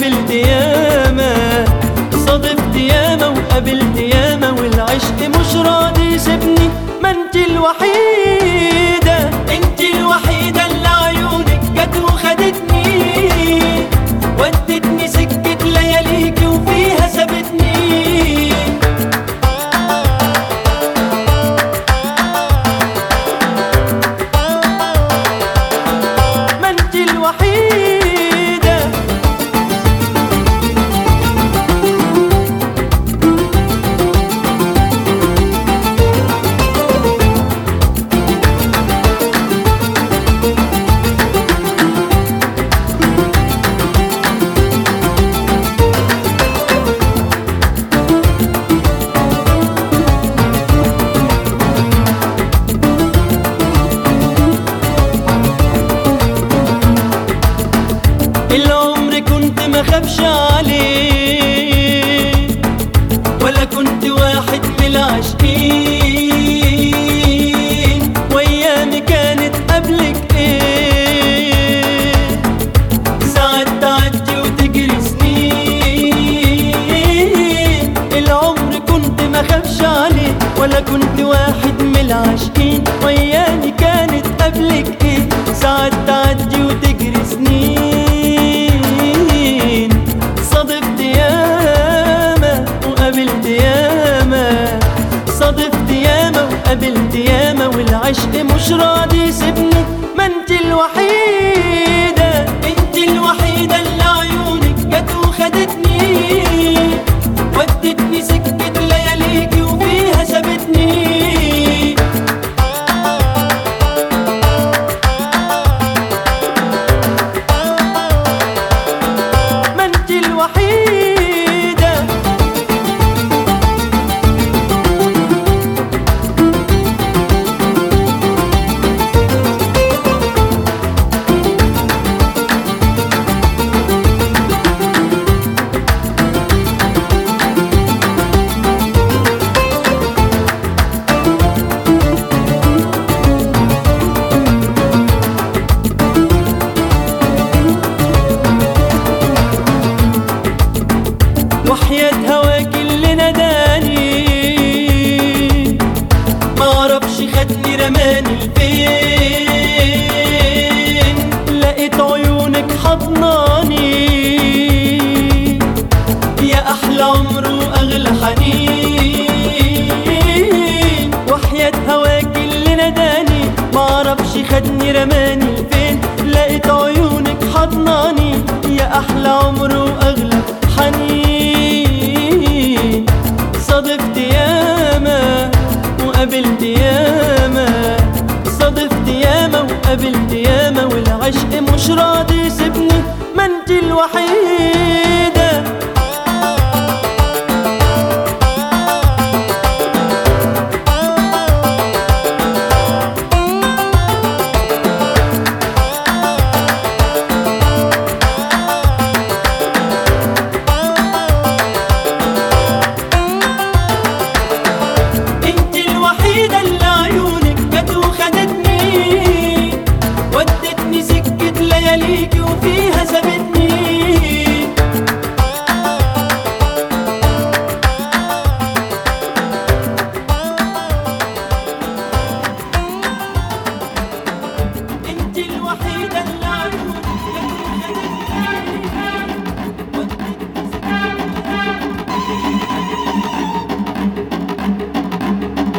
وقابلت ياما صادفت ياما وقابلت ياما والعشق مش راضي يسيبني ما انت الوحيدة انت الوحيدة اللي عيونك جت وخدتني ودتني سكة لياليكي وفيها سابتني ما انت الوحيدة العمر كنت ما خافش عليه ولا كنت واحد من العاشقين وايامي كانت قبلك ايه ساعات تعدي وتجري سنين العمر كنت ما خافش عليه ولا كنت واحد من العاشقين وايامي كانت قبلك ايه ساعات تعدي وتجري سنين صادفت ياما وقابلت ياما صادفت ياما وقابلت ياما والعشق مش راضي يسيبني ما انت الوحيدة انت الوحيدة اللي عيونك جت وخدتني ودتني سكة لياليكي وفيها سابتني ما انت الوحيدة